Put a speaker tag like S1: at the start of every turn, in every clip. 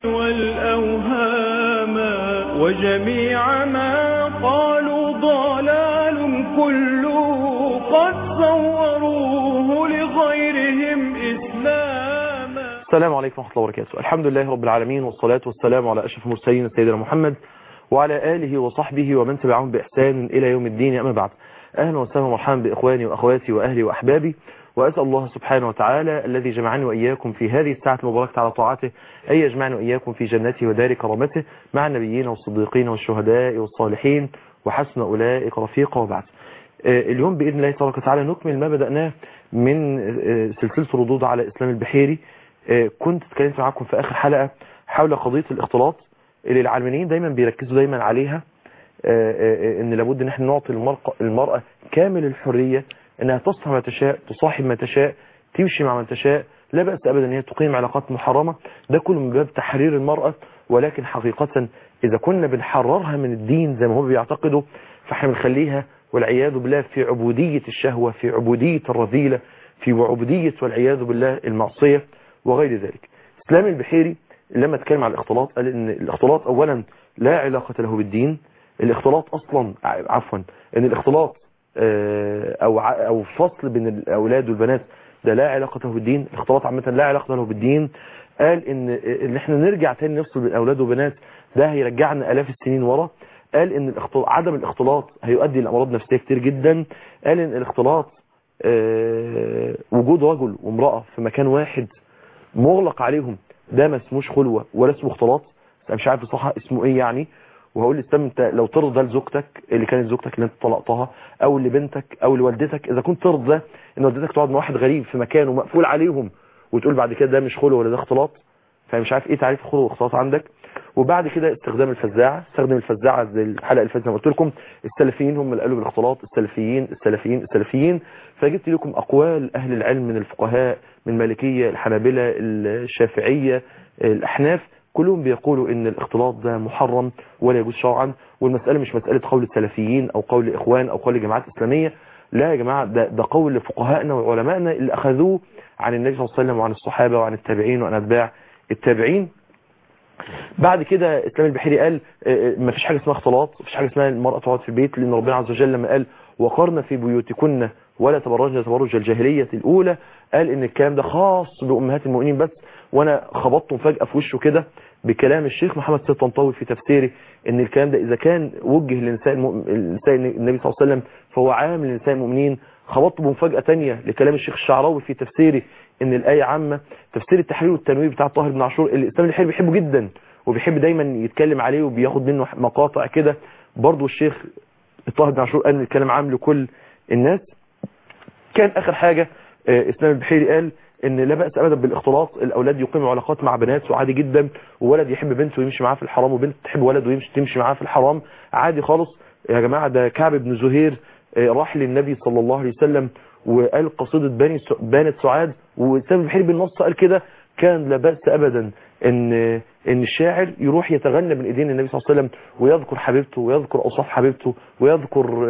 S1: والأوهام وجميع ما قالوا ضلال كله قد صوروه لغيرهم إسلاما
S2: السلام عليكم ورحمة الله وبركاته الحمد لله رب العالمين والصلاة والسلام على أشرف المرسلين سيدنا محمد وعلى آله وصحبه ومن تبعهم بإحسان إلى يوم الدين أما بعد أهلا وسهلا ومرحبا بإخواني وأخواتي وأهلي وأحبابي وأسأل الله سبحانه وتعالى الذي جمعني وإياكم في هذه الساعة المباركة على طاعته أن يجمعني وإياكم في جنته ودار كرامته مع النبيين والصديقين والشهداء والصالحين وحسن أولئك رفيقا وبعد اليوم بإذن الله تبارك وتعالى نكمل ما بدأناه من سلسلة ردود على إسلام البحيري كنت اتكلمت معاكم في آخر حلقة حول قضية الاختلاط اللي العلمانيين دايما بيركزوا دايما عليها ان لابد ان احنا نعطي المرأة كامل الحرية انها تصنع ما تشاء تصاحب ما تشاء تمشي مع من تشاء لا بأس ابدا ان هي تقيم علاقات محرمة ده كله من باب تحرير المرأة ولكن حقيقة اذا كنا بنحررها من الدين زي ما هم بيعتقدوا فاحنا بنخليها والعياذ بالله في عبودية الشهوة في عبودية الرذيلة في عبودية والعياذ بالله المعصية وغير ذلك اسلام البحيري لما اتكلم على الاختلاط قال ان الاختلاط اولا لا علاقة له بالدين الاختلاط اصلا عفوا ان الاختلاط او او فصل بين الاولاد والبنات ده لا علاقة له بالدين الاختلاط عامة لا علاقة له بالدين قال ان ان احنا نرجع تاني نفصل بين اولاد وبنات ده هيرجعنا الاف السنين ورا قال ان الاختلاط عدم الاختلاط هيؤدي لامراض نفسيه كتير جدا قال ان الاختلاط وجود رجل وامرأة في مكان واحد مغلق عليهم ده ما اسموش خلوة ولا اسمه اختلاط انا مش عارف بصراحه اسمه ايه يعني وهقول للسام انت لو ترضى ده لزوجتك اللي كانت زوجتك اللي انت طلقتها او لبنتك او لوالدتك اذا كنت ترضى ان والدتك تقعد مع واحد غريب في مكان ومقفول عليهم وتقول بعد كده ده مش خلوة ولا ده اختلاط فمش عارف ايه تعريف الخلوة والاختلاط عندك وبعد كده استخدام الفزاعة استخدم الفزاعة زي الحلقة اللي فاتت زي ما قلت لكم السلفيين هم اللي قالوا بالاختلاط السلفيين السلفيين السلفيين فجبت لكم اقوال اهل العلم من الفقهاء من المالكية الحنابلة الشافعية الاحناف كلهم بيقولوا ان الاختلاط ده محرم ولا يجوز شرعا والمسألة مش مسألة قول السلفيين او قول الاخوان او قول الجماعات الاسلامية لا يا جماعة ده, ده قول لفقهائنا وعلمائنا اللي اخذوه عن النبي صلى الله عليه وسلم وعن الصحابة وعن التابعين وعن اتباع التابعين بعد كده اسلام البحيري قال ما فيش حاجة اسمها اختلاط ما فيش حاجة اسمها المرأة تقعد في البيت لان ربنا عز وجل لما قال وقرن في بيوتكن ولا تبرجن تبرج الجاهلية الاولى قال ان الكلام ده خاص بامهات المؤمنين بس وانا خبطته فجأة في وشه كده بكلام الشيخ محمد سيد طنطاوي في تفسيره ان الكلام ده اذا كان وجه لنساء النبي صلى الله عليه وسلم فهو عام لنساء المؤمنين خبطته بمفاجأة تانية لكلام الشيخ الشعراوي في تفسيره ان الآية عامة تفسير التحرير والتنوير بتاع طاهر بن عاشور اللي الاسلام الحير بيحبه جدا وبيحب دايما يتكلم عليه وبياخد منه مقاطع كده برضه الشيخ طاهر بن عاشور قال ان الكلام عام لكل الناس كان اخر حاجة اسلام البحيري قال ان لا بأس ابدا بالاختلاط الاولاد يقيموا علاقات مع بنات وعادي جدا وولد يحب بنت ويمشي معاها في الحرام وبنت تحب ولد ويمشي تمشي معاه في الحرام عادي خالص يا جماعة ده كعب بن زهير راح للنبي صلى الله عليه وسلم وقال قصيدة بني بانت سعاد وسام البحيري بالنص قال كده كان لا بأس ابدا ان ان الشاعر يروح يتغنى من ايدين النبي صلى الله عليه وسلم ويذكر حبيبته ويذكر اوصاف حبيبته ويذكر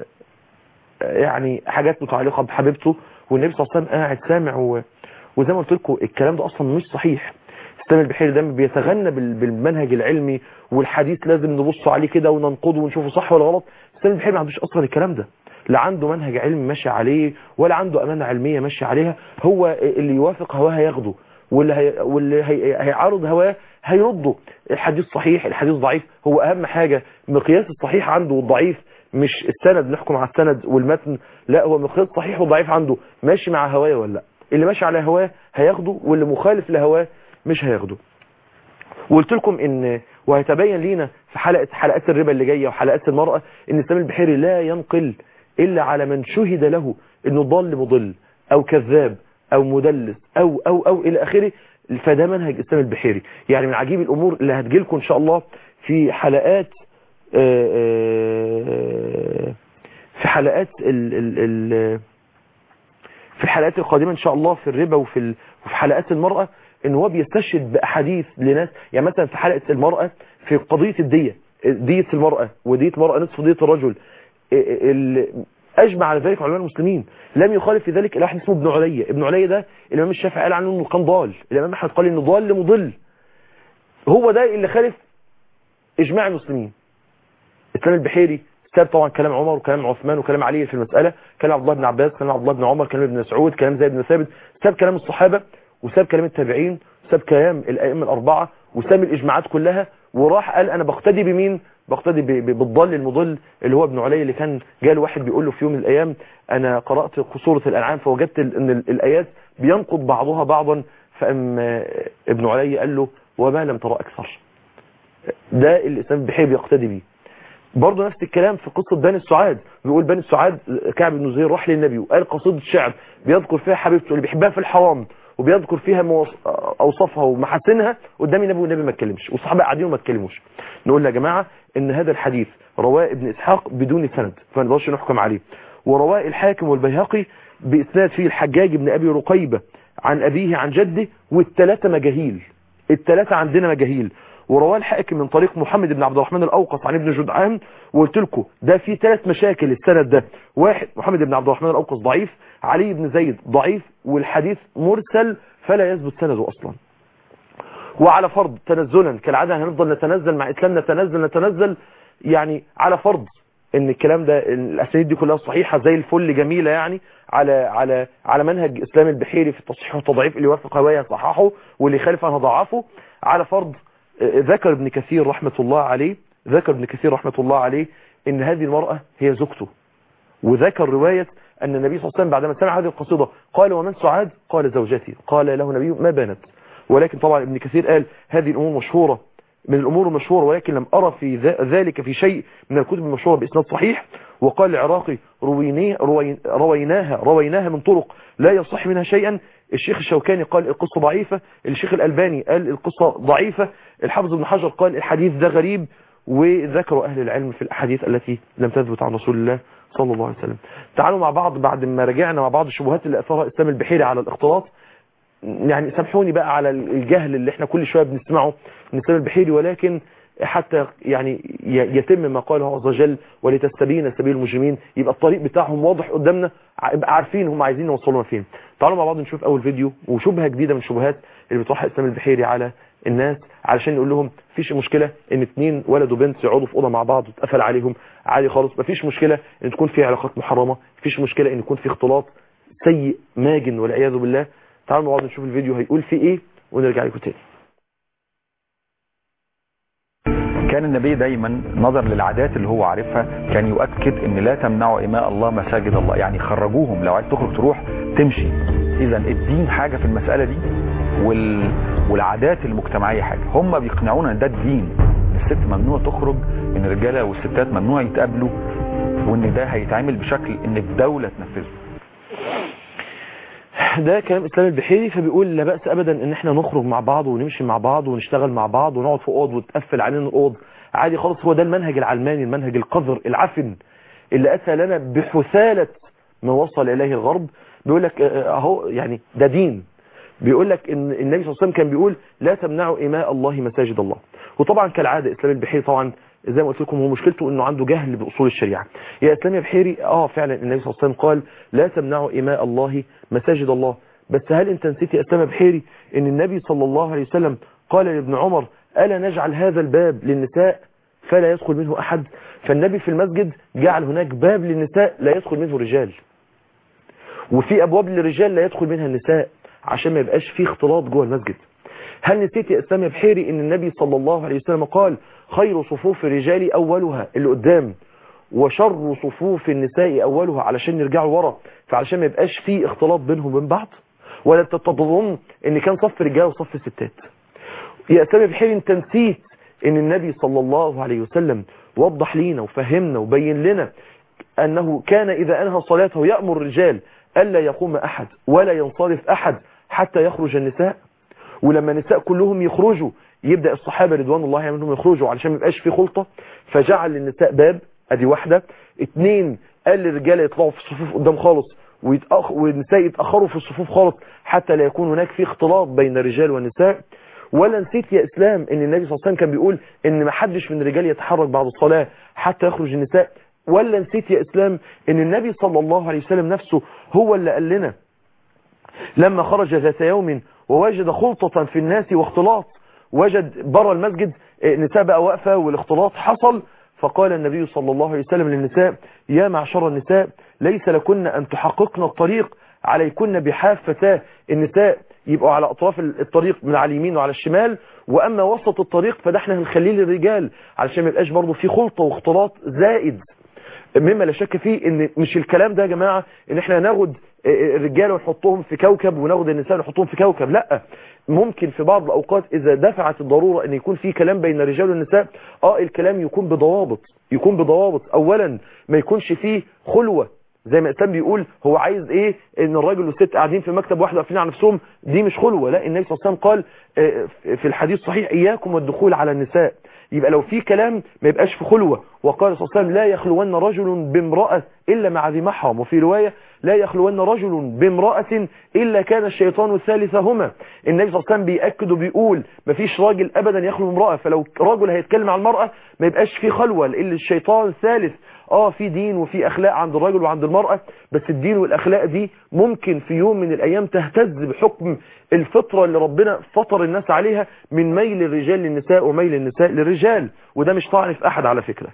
S2: يعني حاجات متعلقة بحبيبته والنبي صلى الله عليه وسلم قاعد سامع و... وزي ما قلت لكم الكلام ده اصلا مش صحيح اسلام البحيري ده بيتغنى بالمنهج العلمي والحديث لازم نبص عليه كده وننقده ونشوفه صح ولا غلط اسلام البحيري ما عندوش اصلا الكلام ده لا عنده منهج علمي ماشي عليه ولا عنده امانه علميه ماشي عليها هو اللي يوافق هواه هياخده واللي هي واللي هي... هيعارض هواه هيرده الحديث صحيح الحديث ضعيف هو اهم حاجه مقياس الصحيح عنده والضعيف مش السند نحكم على السند والمتن لا هو مقياس صحيح وضعيف عنده ماشي مع هواه ولا لا اللي ماشي على هواه هياخده واللي مخالف لهواه مش هياخده وقلت لكم ان وهيتبين لينا في حلقة حلقات الربا اللي جاية وحلقات المرأة ان اسلام البحيري لا ينقل الا على من شهد له انه ضل مضل او كذاب او مدلس او او او الى اخره فده منهج اسلام البحيري يعني من عجيب الامور اللي هتجيلكم ان شاء الله في حلقات في حلقات ال ال ال في الحلقات القادمة ان شاء الله في الربا وفي وفي حلقات المرأة ان هو بيستشهد باحاديث لناس يعني مثلا في حلقة المرأة في قضية الدية دية المرأة ودية المرأة نصف دية الرجل اجمع على ذلك علماء المسلمين لم يخالف في ذلك الا واحد اسمه ابن عليا ابن عليا ده الامام الشافعي قال عنه انه كان ضال الامام احمد قال انه ضال مضل هو ده اللي خالف اجماع المسلمين اسلام البحيري ساب طبعا كلام عمر وكلام عثمان وكلام علي في المسألة كلام عبد الله بن عباس كلام عبد الله بن عمر كلام ابن مسعود كلام زيد بن ثابت ساب كلام الصحابة وساب كلام التابعين وساب كلام الائمه الاربعه وساب الاجماعات كلها وراح قال انا بقتدي بمين بقتدي ب- ب- بالضل المضل اللي هو ابن علي اللي كان جاء له واحد بيقول له في يوم من الايام انا قرات سوره الانعام فوجدت ال- ان ال- الايات بينقض بعضها بعضا فام آه، ابن علي قال له وما لم ترى اكثر ده الاسلام بحيث يقتدي بيه برضه نفس الكلام في قصة بني السعاد بيقول بني السعاد كعب بن زهير راح للنبي وقال قصيدة شعر بيذكر فيها حبيبته اللي بيحبها في الحرام وبيذكر فيها مواص- اوصافها ومحاسنها قدام النبي والنبي ما اتكلمش والصحابه قاعدين وما اتكلموش نقول يا جماعه ان هذا الحديث رواه ابن اسحاق بدون سند فما نقدرش نحكم عليه ورواه الحاكم والبيهقي باسناد فيه الحجاج بن ابي رقيبه عن ابيه عن جده والثلاثه مجاهيل الثلاثه عندنا مجاهيل ورواه الحاكم من طريق محمد بن عبد الرحمن الاوقص عن ابن جدعان وقلت لكم ده في ثلاث مشاكل السند ده واحد محمد بن عبد الرحمن الاوقص ضعيف علي بن زيد ضعيف والحديث مرسل فلا يثبت سنده اصلا وعلى فرض تنزلا كالعاده هنفضل نتنزل مع اسلام نتنزل نتنزل يعني على فرض ان الكلام ده الاسانيد دي كلها صحيحه زي الفل جميله يعني على على على منهج اسلام البحيري في التصحيح والتضعيف اللي يوافق هوايه صححه واللي يخالف عنها ضعفه على فرض آه، ذكر ابن كثير رحمه الله عليه ذكر ابن كثير رحمه الله عليه ان هذه المراه هي زوجته وذكر رواية أن النبي صلى الله عليه وسلم بعدما سمع هذه القصيدة قال ومن سعاد قال زوجتي قال له النبي ما بانت ولكن طبعا ابن كثير قال هذه الأمور مشهورة من الأمور المشهورة ولكن لم أرى في ذا- ذلك في شيء من الكتب المشهورة بإسناد صحيح وقال العراقي رويني- روين- رويناها رويناها من طرق لا يصح منها شيئا الشيخ الشوكاني قال القصة ضعيفة الشيخ الألباني قال القصة ضعيفة الحافظ ابن حجر قال الحديث ده غريب وذكروا أهل العلم في الأحاديث التي لم تثبت عن رسول الله صلى الله عليه وسلم تعالوا مع بعض بعد ما رجعنا مع بعض الشبهات اللي أثارها إسلام البحيري على الاختلاط يعني سامحوني بقى على الجهل اللي احنا كل شوية بنسمعه من إسلام البحيري ولكن حتى يعني ي- يتم ما قاله عز وجل ولتستبين سبيل المجرمين يبقى الطريق بتاعهم واضح قدامنا ع- يبقى عارفين هم عايزين يوصلونا فين تعالوا مع بعض نشوف اول فيديو وشبهه جديده من الشبهات اللي بتوحى اسلام البحيري على الناس علشان يقول لهم مفيش مشكله ان اتنين ولد وبنت يقعدوا في اوضه مع بعض وتقفل عليهم عادي خالص مفيش مشكله ان تكون في علاقات محرمه مفيش مشكله ان يكون في اختلاط سيء ماجن والعياذ بالله تعالوا مع بعض نشوف الفيديو هيقول فيه ايه ونرجع لكم تاني
S3: كان النبي دايما نظر للعادات اللي هو عارفها كان يؤكد ان لا تمنعوا اماء الله مساجد الله يعني خرجوهم لو عايز تخرج تروح تمشي اذا الدين حاجه في المساله دي وال... والعادات المجتمعيه حاجه هم بيقنعونا ان ده الدين إن الست ممنوع تخرج ان الرجاله والستات ممنوع يتقابلوا وان ده هيتعمل بشكل ان الدوله تنفذه
S2: ده كلام اسلام البحيري فبيقول لا بأس ابدا ان احنا نخرج مع بعض ونمشي مع بعض ونشتغل مع بعض ونقعد في اوض وتقفل علينا الاوض عادي خالص هو ده المنهج العلماني المنهج القذر العفن اللي اتى لنا بحثالة ما وصل اليه الغرب بيقول لك آه، اهو يعني ده دين بيقول لك ان النبي صلى الله عليه وسلم كان بيقول لا تمنعوا اماء الله مساجد الله وطبعا كالعاده اسلام البحيري طبعا زي ما قلت لكم هو مشكلته انه عنده جهل باصول الشريعه يا اسلام يا بحيري اه فعلا النبي صلى الله عليه وسلم قال لا تمنعوا اماء الله مساجد الله بس هل انت نسيت يا اسلام يا بحيري ان النبي صلى الله عليه وسلم قال لابن عمر الا نجعل هذا الباب للنساء فلا يدخل منه احد فالنبي في المسجد جعل هناك باب للنساء لا يدخل منه رجال وفي ابواب للرجال لا يدخل منها النساء عشان ما يبقاش في اختلاط جوه المسجد هل نسيت يا اسلام يا بحيري ان النبي صلى الله عليه وسلم قال خير صفوف الرجال اولها اللي قدام وشر صفوف النساء اولها علشان يرجعوا ورا فعلشان ما يبقاش في اختلاط بينهم وبين بعض ولا انت تظن ان كان صف رجاله وصف ستات يا اسلام يا بحيري انت نسيت ان النبي صلى الله عليه وسلم وضح لينا وفهمنا وبين لنا أنه كان إذا أنهى صلاته يأمر الرجال ألا يقوم أحد ولا ينصرف أحد حتى يخرج النساء ولما النساء كلهم يخرجوا يبدأ الصحابة رضوان الله عليهم يخرجوا علشان ما يبقاش في خلطة فجعل للنساء باب ادي واحدة اتنين قال للرجال يطلعوا في الصفوف قدام خالص ويتأخ... والنساء يتأخروا في الصفوف خالص حتى لا يكون هناك في اختلاط بين الرجال والنساء ولا نسيت يا اسلام ان النبي صلى الله عليه وسلم كان بيقول ان ما حدش من الرجال يتحرك بعد الصلاة حتى يخرج النساء ولا نسيت يا اسلام ان النبي صلى الله عليه وسلم نفسه هو اللي قال لنا لما خرج ذات يوم ووجد خلطة في الناس واختلاط وجد بره المسجد آه، نساء بقى واقفة والاختلاط حصل فقال النبي صلى الله عليه وسلم للنساء يا معشر النساء ليس لكن أن تحققن الطريق عليكن بحافتاه النساء يبقوا على أطراف الطريق من على اليمين وعلى الشمال وأما وسط الطريق فده احنا هنخليه للرجال علشان ما يبقاش برضه في خلطة واختلاط زائد مما لا شك فيه ان مش الكلام ده يا جماعة ان احنا ناخد الرجاله ونحطهم في كوكب وناخد النساء ونحطهم في كوكب لا ممكن في بعض الاوقات اذا دفعت الضرورة ان يكون في كلام بين الرجال والنساء اه الكلام يكون بضوابط يكون بضوابط اولا ما يكونش فيه خلوة زي ما اسلام بيقول هو عايز ايه ان الراجل والست قاعدين في مكتب واحد قافلين على نفسهم دي مش خلوة لا النبي صلى الله عليه وسلم قال آه، في الحديث صحيح اياكم والدخول على النساء يبقى لو في كلام ما يبقاش في خلوة وقال صلى الله عليه وسلم لا يخلون رجل بامرأة إلا مع ذي محرم وفي رواية لا يخلون رجل بامرأة إلا كان الشيطان ثالثهما النبي صلى الله عليه وسلم بيأكد وبيقول ما فيش راجل أبدا يخلو امرأة فلو راجل هيتكلم عن المرأة ما يبقاش في خلوة لأن الشيطان ثالث اه في دين وفي اخلاق عند الرجل وعند المرأة بس الدين والاخلاق دي ممكن في يوم من الايام تهتز بحكم الفطرة اللي ربنا فطر الناس عليها من ميل الرجال للنساء وميل النساء للرجال وده مش طعن في احد على فكرة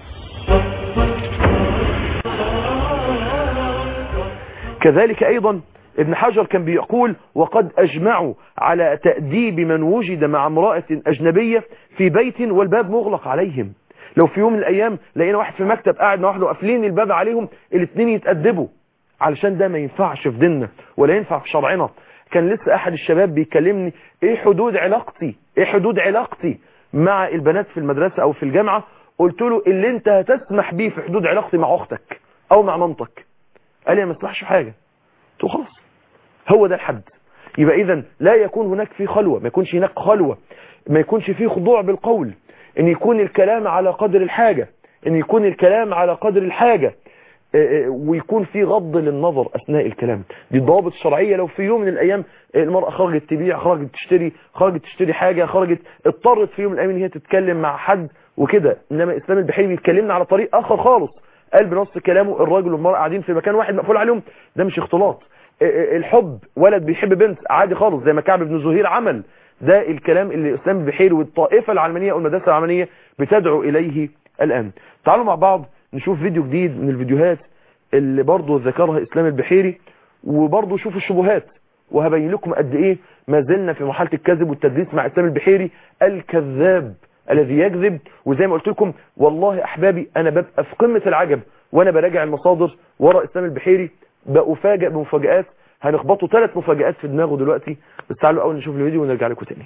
S2: كذلك ايضا ابن حجر كان بيقول وقد اجمعوا على تأديب من وجد مع امرأة اجنبية في بيت والباب مغلق عليهم لو في يوم من الايام لقينا واحد في مكتب قاعد مع واحده وقافلين الباب عليهم الاثنين يتأدبوا علشان ده ما ينفعش في ديننا ولا ينفع في شرعنا كان لسه احد الشباب بيكلمني ايه حدود علاقتي ايه حدود علاقتي مع البنات في المدرسة او في الجامعة قلت له اللي انت هتسمح بيه في حدود علاقتي مع اختك او مع مامتك قال لي ما اسمحش حاجة قلت له خلاص هو ده الحد يبقى اذا لا يكون هناك في خلوة ما يكونش هناك خلوة ما يكونش فيه خضوع بالقول ان يكون الكلام على قدر الحاجة ان يكون الكلام على قدر الحاجة ويكون في غض للنظر اثناء الكلام دي الضوابط الشرعية لو في يوم من الايام المرأة خرجت تبيع خرجت تشتري خرجت تشتري حاجة خرجت اضطرت في يوم من الايام ان هي تتكلم مع حد وكده انما اسلام البحيري بيتكلمنا على طريق اخر خالص قال بنص كلامه الراجل والمرأة قاعدين في مكان واحد مقفول عليهم ده مش اختلاط الحب ولد بيحب بنت عادي خالص زي ما كعب بن زهير عمل ده الكلام اللي اسلام البحيري والطائفة العلمانية والمدرسة العلمانية بتدعو اليه الان تعالوا مع بعض نشوف فيديو جديد من الفيديوهات اللي برضه ذكرها اسلام البحيري وبرضه شوفوا الشبهات وهبين لكم قد ايه ما زلنا في مرحله الكذب والتدليس مع اسلام البحيري الكذاب الذي يكذب وزي ما قلت لكم والله احبابي انا ببقى في قمه العجب وانا براجع المصادر ورا اسلام البحيري بأفاجئ بمفاجآت هنخبطوا ثلاث مفاجآت في دماغه دلوقتي بس تعالوا اول نشوف الفيديو ونرجع لكم تاني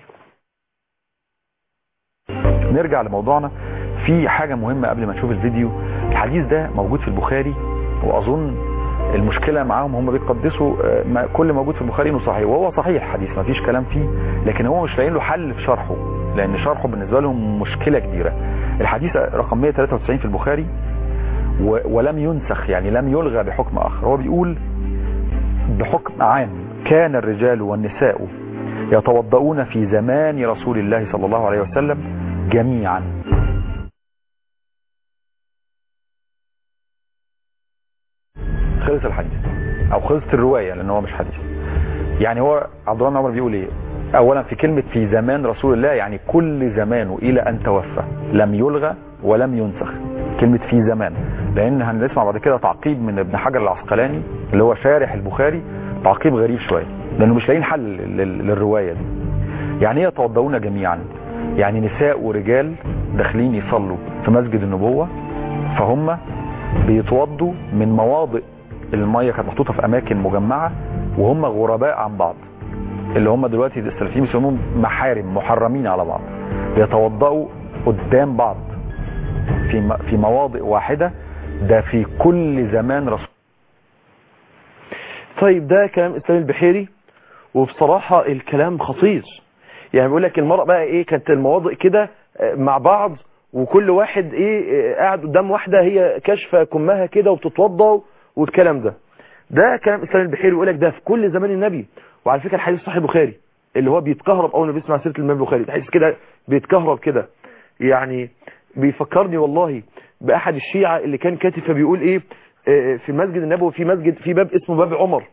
S3: نرجع لموضوعنا في حاجة مهمة قبل ما نشوف الفيديو الحديث ده موجود في البخاري واظن المشكلة معاهم هم بيقدسوا ما كل موجود في البخاري انه صحيح وهو صحيح الحديث ما فيش كلام فيه لكن هو مش لاقيين له حل في شرحه لان شرحه بالنسبة لهم مشكلة كبيرة الحديث رقم 193 في البخاري ولم ينسخ يعني لم يلغى بحكم اخر هو بيقول بحكم عام كان الرجال والنساء يتوضؤون في زمان رسول الله صلى الله عليه وسلم جميعا خلص الحديث او خلصت الرواية لان هو مش حديث يعني هو عبد الله بن عمر بيقول ايه اولا في كلمة في زمان رسول الله يعني كل زمانه الى ان توفى لم يلغى ولم ينسخ كلمة في زمان لان هنسمع بعد كده تعقيب من ابن حجر العسقلاني اللي هو شارح البخاري تعقيب غريب شوية لانه مش لاقيين حل للرواية دي يعني ايه يتوضؤون جميعا يعني نساء ورجال داخلين يصلوا في مسجد النبوة فهم بيتوضوا من مواضع المية كانت محطوطة في اماكن مجمعة وهم غرباء عن بعض اللي هم دلوقتي السلفيين بيسموهم محارم محرمين على بعض بيتوضأوا قدام بعض في في مواضع واحدة ده في كل زمان رسول
S2: طيب ده كلام اسلام البحيري وبصراحة الكلام خطير يعني بيقول لك المرأة بقى ايه كانت المواضع كده مع بعض وكل واحد ايه قاعد قدام واحدة هي كشفة كمها كده وبتتوضى والكلام ده ده كلام اسلام البحيري يقول لك ده في كل زمان النبي وعلى فكرة الحديث صحيح البخاري اللي هو بيتكهرب اول ما بيسمع سيره الامام البخاري تحس كده بيتكهرب كده يعني بيفكرني والله باحد الشيعة اللي كان كاتب فبيقول ايه في المسجد النبوي في مسجد في باب اسمه باب عمر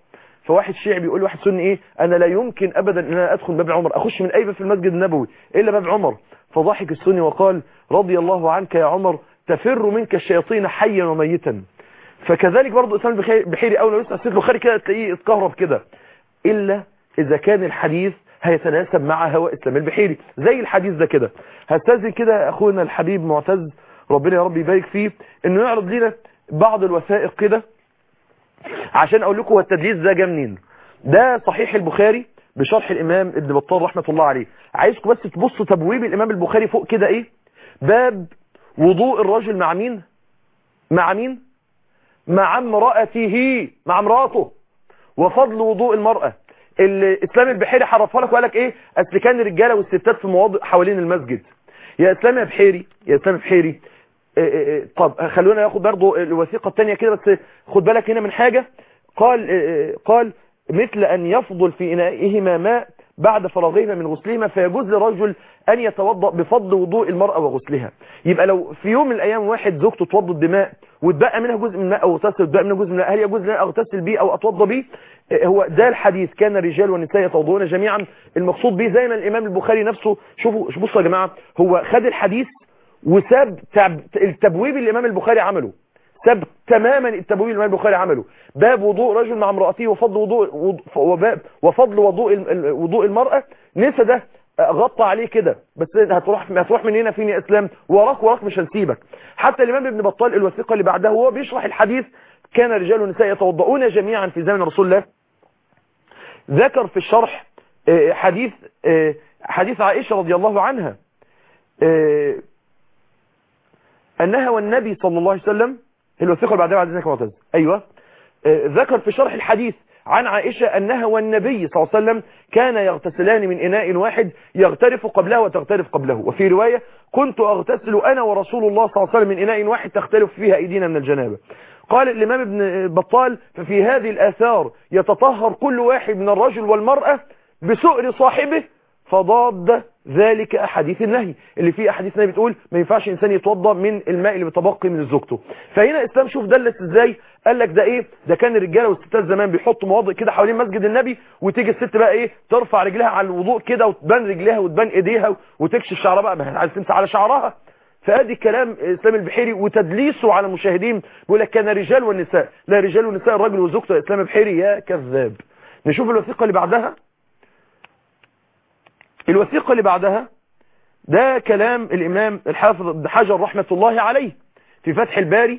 S2: فواحد شيعي بيقول لواحد سني ايه انا لا يمكن ابدا ان انا ادخل باب عمر اخش من اي باب في المسجد النبوي الا باب عمر فضحك السني وقال رضي الله عنك يا عمر تفر منك الشياطين حيا وميتا فكذلك برضه اسلام البحيري اول ما يسمع سيد البخاري كده تلاقيه اتكهرب كده الا اذا كان الحديث هيتناسب مع هواء اسلام البحيري زي الحديث ده كده هستاذن كده اخونا الحبيب معتز ربنا يا رب يبارك فيه انه يعرض لنا بعض الوثائق كده عشان اقول لكم هو التدليس ده جه منين ده صحيح البخاري بشرح الامام ابن بطال رحمه الله عليه عايزكم بس تبصوا تبويب الامام البخاري فوق كده ايه باب وضوء الرجل مع مين مع مين مع امرأته مع امرأته وفضل وضوء المرأة الاسلام البحيري حرفها لك وقال لك ايه اصل كان الرجاله والستات في مواضع حوالين المسجد يا اسلام يا بحيري يا اسلام بحيري إيه إيه طب خلونا ناخد برضه الوثيقه الثانيه كده بس خد بالك هنا من حاجه قال إيه قال مثل ان يفضل في انائهما ماء بعد فراغهما من غسلهما فيجوز لرجل ان يتوضا بفضل وضوء المراه وغسلها يبقى لو في يوم من الايام واحد زوجته توضت بماء واتبقى منها جزء من الماء او اغتسل واتبقى منها جزء من الماء هل يجوز لنا اغتسل بيه او اتوضا بيه هو ده الحديث كان الرجال والنساء يتوضؤون جميعا المقصود به زي ما الامام البخاري نفسه شوفوا بصوا يا جماعه هو خد الحديث وساب التبويب اللي الامام البخاري عمله ساب تماما التبويب اللي الامام البخاري عمله باب وضوء رجل مع امراته وفضل وضوء وباب وفضل وضوء وضوء المراه نسى ده غطى عليه كده بس هتروح هتروح من هنا فين يا اسلام وراك وراك مش هنسيبك حتى الامام ابن بطال الوثيقه اللي بعدها وهو بيشرح الحديث كان رجال ونساء يتوضؤون جميعا في زمن رسول الله ذكر في الشرح حديث حديث عائشة رضي الله عنها أنها والنبي صلى الله عليه وسلم الوثيقة اللي بعدها بعد ذلك معتز أيوة ذكر في شرح الحديث عن عائشة أنها والنبي صلى الله عليه وسلم كان يغتسلان من إناء واحد يغترف قبله وتغترف قبله وفي رواية كنت أغتسل أنا ورسول الله صلى الله عليه وسلم من إناء واحد تختلف فيها أيدينا من الجنابة قال الإمام ابن بطال ففي هذه الآثار يتطهر كل واحد من الرجل والمرأة بسؤر صاحبه فضاد ذلك أحاديث النهي اللي فيه أحاديث النهي بتقول ما ينفعش إنسان يتوضى من الماء اللي بتبقي من زوجته فهنا إسلام شوف دلت إزاي قال لك ده إيه ده كان الرجالة والستات زمان بيحطوا مواضع كده حوالين مسجد النبي وتيجي الست بقى إيه ترفع رجلها على الوضوء كده وتبان رجلها وتبان إيديها وتكشف شعرها بقى ما عايز تمسح على شعرها فادي كلام اسلام البحيري وتدليسه على المشاهدين بيقول لك كان رجال والنساء لا رجال والنساء الرجل وزوجته اسلام البحيري يا كذاب نشوف الوثيقة اللي بعدها الوثيقة اللي بعدها ده كلام الامام الحافظ ابن حجر رحمة الله عليه في فتح الباري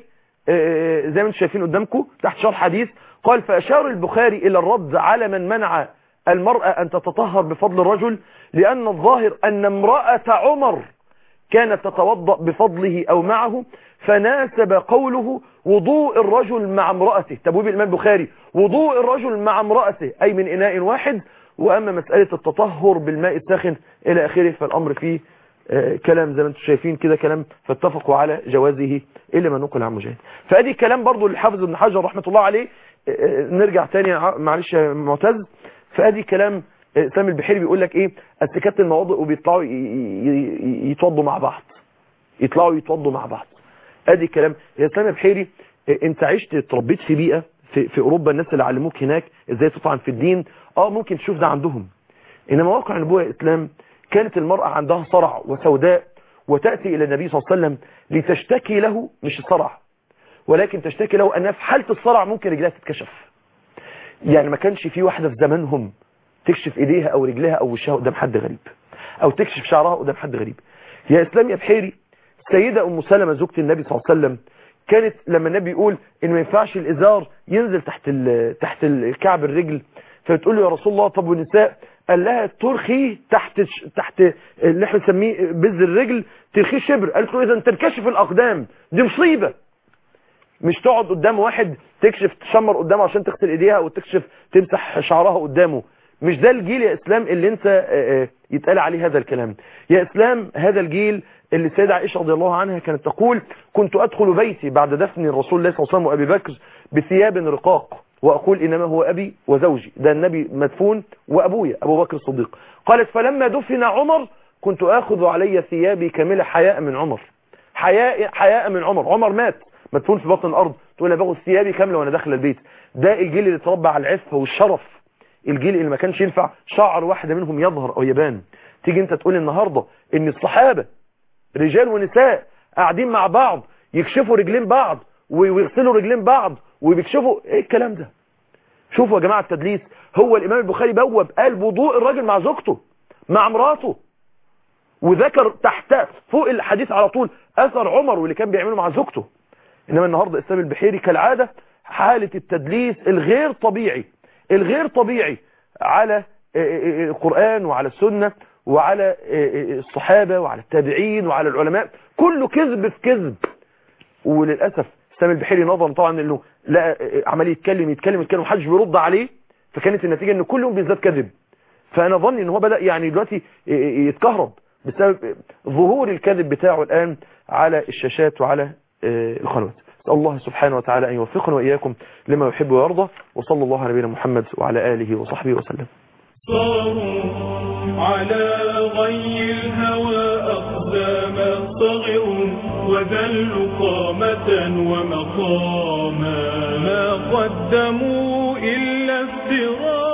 S2: زي ما انتم شايفين قدامكم تحت شرح حديث قال فاشار البخاري الى الرد على من منع المرأة ان تتطهر بفضل الرجل لان الظاهر ان امرأة عمر كانت تتوضأ بفضله أو معه فناسب قوله وضوء الرجل مع امرأته تبويب الإمام البخاري وضوء الرجل مع امرأته أي من إناء واحد وأما مسألة التطهر بالماء الساخن إلى آخره فالأمر فيه آه كلام زي ما انتم شايفين كده كلام فاتفقوا على جوازه إلا ما نقل عن مجاهد فأدي كلام برضو للحافظ ابن حجر رحمة الله عليه آه نرجع تاني معلش يا معتز فأدي كلام اسلام البحيري بيقول لك ايه استكات المواضع وبيطلعوا يتوضوا مع بعض يطلعوا يتوضوا مع بعض ادي الكلام يا اسلام البحيري انت عشت اتربيت في بيئه في, في اوروبا الناس اللي علموك هناك ازاي تطعن في الدين اه ممكن تشوف ده عندهم انما واقع النبوه الاسلام كانت المراه عندها صرع وسوداء وتاتي الى النبي صلى الله عليه وسلم لتشتكي له مش الصرع ولكن تشتكي له انها في حاله الصرع ممكن رجلها تتكشف يعني ما كانش في واحده في زمانهم تكشف ايديها او رجلها او وشها قدام حد غريب او تكشف شعرها قدام حد غريب يا اسلام يا بحيري سيدة ام سلمة زوجة النبي صلى الله عليه وسلم كانت لما النبي يقول ان ما ينفعش الازار ينزل تحت تحت الكعب الرجل فبتقول له يا رسول الله طب والنساء قال لها ترخيه تحت تحت اللي احنا بنسميه بز الرجل ترخيه شبر قالت له اذا تنكشف الاقدام دي مصيبه مش تقعد قدام واحد تكشف تشمر قدامه عشان تغسل ايديها او تكشف تمسح شعرها قدامه مش ده الجيل يا اسلام اللي انت يتقال عليه هذا الكلام يا اسلام هذا الجيل اللي السيدة عائشة رضي الله عنها كانت تقول كنت ادخل بيتي بعد دفن الرسول الله صلى الله عليه وسلم وابي بكر بثياب رقاق واقول انما هو ابي وزوجي ده النبي مدفون وابويا ابو بكر الصديق قالت فلما دفن عمر كنت اخذ علي ثيابي كاملة حياء من عمر حياء حياء من عمر عمر مات مدفون في بطن الارض تقول لها باخد ثيابي كامله وانا داخل البيت ده الجيل اللي اتربى على العفه والشرف الجيل اللي ما كانش ينفع شعر واحده منهم يظهر او يبان تيجي انت تقول النهارده ان الصحابه رجال ونساء قاعدين مع بعض يكشفوا رجلين بعض ويغسلوا رجلين بعض وبيكشفوا ايه الكلام ده شوفوا يا جماعه التدليس هو الامام البخاري بوب قال وضوء الراجل مع زوجته مع مراته وذكر تحت فوق الحديث على طول اثر عمر واللي كان بيعمله مع زوجته انما النهارده اسلام البحيري كالعاده حاله التدليس الغير طبيعي الغير طبيعي على القران وعلى السنه وعلى الصحابه وعلى التابعين وعلى العلماء كله كذب في كذب وللاسف اسلام البحيري نظرا طبعا انه لا عمال يتكلم يتكلم يتكلم محدش بيرد عليه فكانت النتيجه ان كل يوم بيزداد كذب فانا ظني ان هو بدا يعني دلوقتي يتكهرب بسبب ظهور الكذب بتاعه الان على الشاشات وعلى القنوات اسال الله سبحانه وتعالى ان يوفقنا واياكم لما يحب ويرضى وصلى الله على نبينا محمد وعلى اله وصحبه وسلم
S1: صاروا على غي الهوى أقداما صغروا وذلوا قامة ومقاما ما قدموا إلا افتراء